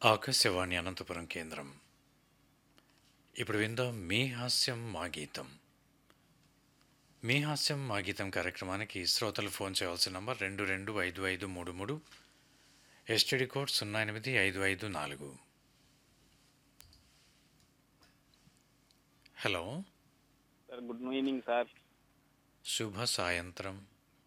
ఆకాశవాణి అనంతపురం కేంద్రం ఇప్పుడు విందాం మీ హాస్యం మా గీతం మీ హాస్యం మా గీతం కార్యక్రమానికి శ్రోతలు ఫోన్ చేయవలసిన నంబర్ రెండు రెండు ఐదు ఐదు మూడు మూడు ఎస్టీడీ కోడ్ సున్నా ఎనిమిది ఐదు ఐదు నాలుగు hello sir good evening sir శుభ సాయంత్రం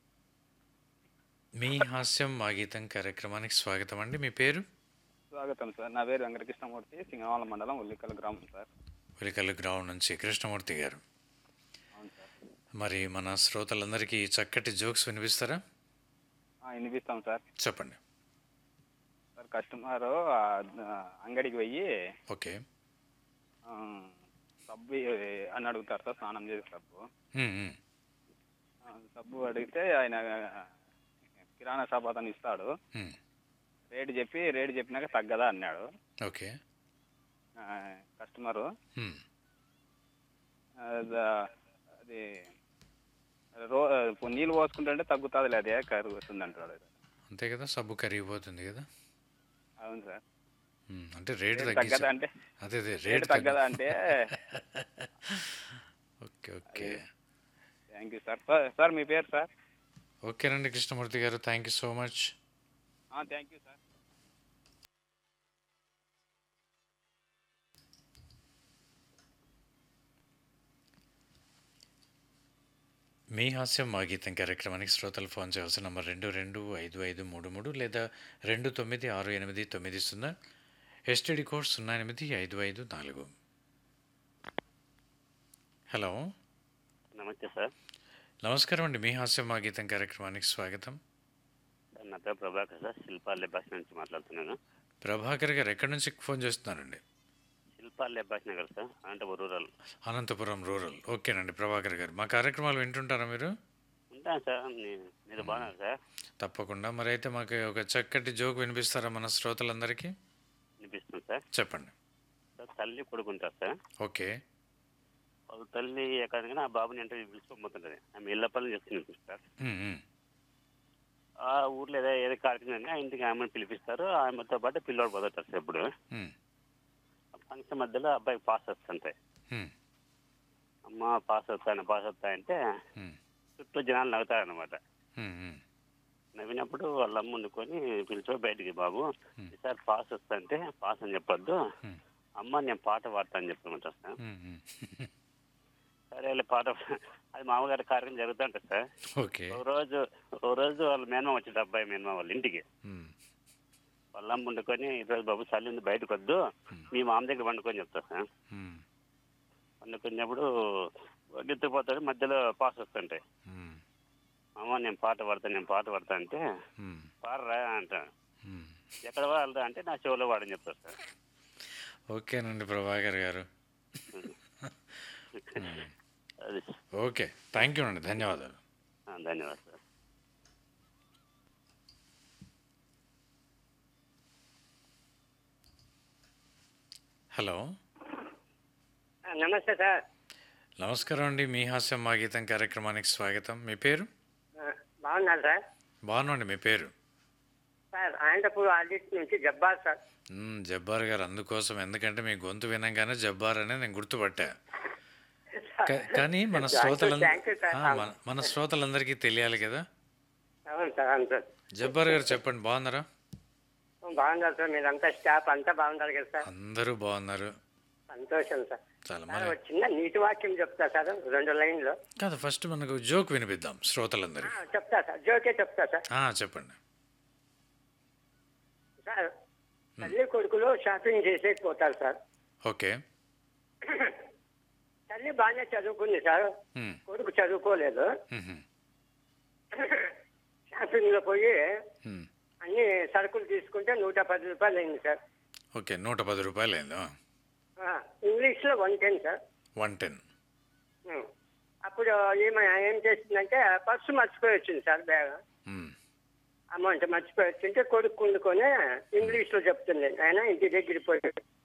మీ హాస్యం మా గీతం కార్యక్రమానికి స్వాగతం అండి మీ పేరు స్వాగతం సార్ నా పేరు వెంకటకృష్ణమూర్తి సింగవాల మండలం ఉల్లికల్ గ్రామం సార్ ఉలికల్లు గ్రౌండ్ నుంచి కృష్ణమూర్తి గారు అవును సార్ మరి మన శ్రోతలందరికీ చక్కటి జోక్స్ వినిపిస్తారా ఆ, వినిపిస్తాం సార్ చెప్పండి సార్ కస్టమర్ ఆ, అంగడికి పోయి ఓకే ఆ, సబ్బు అని అడుగుతారు సార్ స్నానం చేసే సబ్బు మ్మ్, మ్మ్. ఆ, సబ్బు అడిగితే ఆయన కిరాణా షాప్ అతను ఇస్తాడు మ్మ్. రేటు చెప్పి రేటు చెప్పినాక తగ్గదా అన్నాడు ఓకే ఆ, కస్టమరు మ్మ్. ఆ, ద- అది రో నీళ్ళు పోసుకుంటుంటే తగ్గుతుంది అదే కరుగుతుంది అంటాడు అంతే కదా సబ్బు కరిగిపోతుంది కదా అవును సార్ మ్మ్. అంటే రేటు రేటు తగ్గించా తగ్గదా అంటే అదే అదే రేటు రేటు తగ్గదా అంటే okay okay thank you sir sir sir మీ పేరు సార్ ఓకేనండి Krishnamurthy garu thank you so much thank you sir మీ హాస్యం మా గీతం కార్యక్రమానికి శ్రోతలు ఫోన్ చేయాల్సిన నంబర్ రెండు రెండు ఐదు ఐదు మూడు మూడు లేదా రెండు తొమ్మిది ఆరు ఎనిమిది తొమ్మిది సున్నా ఎస్టీడీ కోడ్ సున్నా ఎనిమిది ఐదు ఐదు నాలుగు హలో నమస్తే సార్ నమస్కారం అండి మీ హాస్యం మా గీతం కార్యక్రమానికి స్వాగతం సార్ నా పేరు ప్రభాకర్ సార్ శిల్పాలే భాష నుంచి మాట్లాడుతున్నాను ప్రభాకర్ గారు ఎక్కడి నుంచి ఫోన్ చేస్తున్నారండి శిల్పాలే Bhasha Nagar sir Anantapur rural Anantapur rural ఓకేనండి ప్రభాకర్ గారు మా కార్యక్రమాలు వింటుంటారా మీరు ఉంటాను సార్ నీ- మీరు బాగున్నారు సార్ తప్పకుండా మరి అయితే మాకు ఒక చక్కటి జోక్ వినిపిస్తారా మన శ్రోతలందరికీ వినిపిస్తుంది సార్ చెప్పండి సార్ తల్లి కొడుకుంటారు సార్ ఓకే వాళ్ళ తల్లి ఎక్కడికైనా ఆ బాబుని ఇంటర్వ్యూ పిలుచుకోబోతుంటుంది ఆమె ఇళ్ళపల్లి చేస్తుంది సార్ మ్మ్, మ్మ్. ఆ ఊర్లో ఏదో ఏదో కార్యక్రమం ఆ ఇంటికి ఆమెను పిలిపిస్తారు ఆమెతో పాటు పిల్లోడు పోతారు సార్ ఇప్పుడు మ్మ్, ఫంక్షన్ మధ్యలో అబ్బాయికి పాస్ వస్తుంటాయి మ్మ్, అమ్మ పాస్ వస్తాను పాస్ వస్తాయంటే మ్మ్, చుట్టూ జనాలు నవ్వుతారనమాట మ్మ్, మ్మ్. నవ్వినప్పుడు వాళ్ళ అమ్మ వండుకొని పిలిచో బయటికి బాబు ఈసారి పాస్ వస్తుంటే పాస్ అని చెప్పొద్దు మ్మ్, అమ్మ నేను పాట పాడతా అని చెప్పమంటారు సార్ మ్మ్, మ్మ్. సరే వెళ్ళి పాట అది మామగారి కార్యక్రమం జరుగుతుంటుంది సార్ ఓకే ఓ రోజు ఓ రోజు వాళ్ళ మేనమా వచ్చింది అబ్బాయి మేనమా వాళ్ళ ఇంటికి మ్మ్, వాళ్ళ అమ్మ వండుకొని ఈరోజు బాబు చలి ఉంది బయటకు వద్దు మీ మామ దగ్గర వండుకొని చెప్తారు సార్ మ్మ్, వండుకున్నప్పుడు ఎత్తుకుపోతాడు మధ్యలో పాస్ వస్తుంటాయి మ్మ్, అమ్మ నేను పాట పాడతా నేను పాట పాడతా అంటే మ్మ్, పాడరా అంటాను మ్మ్. ఎక్కడ వాడరా అంటే నా చెవులో వాడని చెప్తారు సార్ ఓకేనండి ప్రభాకర్ గారు అది ఓకే థ్యాంక్ యూ అండి ధన్యవాదాలు ఆ, ధన్యవాదాలు సార్ హలో నమస్తే సార్ నమస్కారం అండి మీ హాస్యం మా గీతం కార్యక్రమానికి స్వాగతం మీ పేరు ఆ, బాగున్నారు సార్ బాగున్నాండి మీ పేరు సార్ అనంతపూర్ ఆడిట్ నుంచి జబ్బార్ సార్ మ్మ్, జబ్బార్ గారు అందుకోసం ఎందుకంటే మీ గొంతు వినంగానే జబ్బార్ అనే నేను గుర్తుపట్టా కా- కానీ మన Thank you, శ్రోతలంద thank you, sir. ఆ, మన మన శ్రోతలందరికీ తెలియాలి కదా అవును సార్ అవును సార్ జబ్బార్ గారు చెప్పండి బాగున్నారా బాగున్నారు సార్ మీరంతా స్టాఫ్ అంతా బాగున్నారు కదా సార్ అందరూ బాగున్నారు సంతోషం సార్ చాలా సార్ మరి ఒక చిన్న నీటి వాక్యం చెప్తా సార్ రెండు లైన్లో కాదు ఫస్ట్ మనకు జోక్ వినిపిద్దాం శ్రోతలందరికీ ఆ, చెప్తా సార్ జోకే చెప్తా సార్ ఆ, చెప్పండి సార్ తల్లి కొడుకులు షాపింగ్ చేసేకి పోతారు సార్ ఓకే తల్లి బాగానే చదువుకుంది సార్ మ్మ్, కొడుకు చదువుకోలేదు మ్మ్, షాపింగ్ లో పోయి మ్మ్. అన్ని సరుకులు తీసుకుంటే నూట పది రూపాయలు అయింది సార్ ఓకే నూట పది రూపాయలు అయిందా ఆ, ఇంగ్లీష్ లో one ten sir one ten ఉం. అప్పుడు ఈమె ఏం చేసిందంటే పర్సు మర్చిపోయి వచ్చింది సార్ బ్యాగ్ మ్మ్, అమౌంట్ మర్చిపోయి వచ్చింటే కొడుకు కుండుకొని ఇంగ్లీష్ లో చెప్తుంది ఆయన ఇంటి దగ్గర పోయి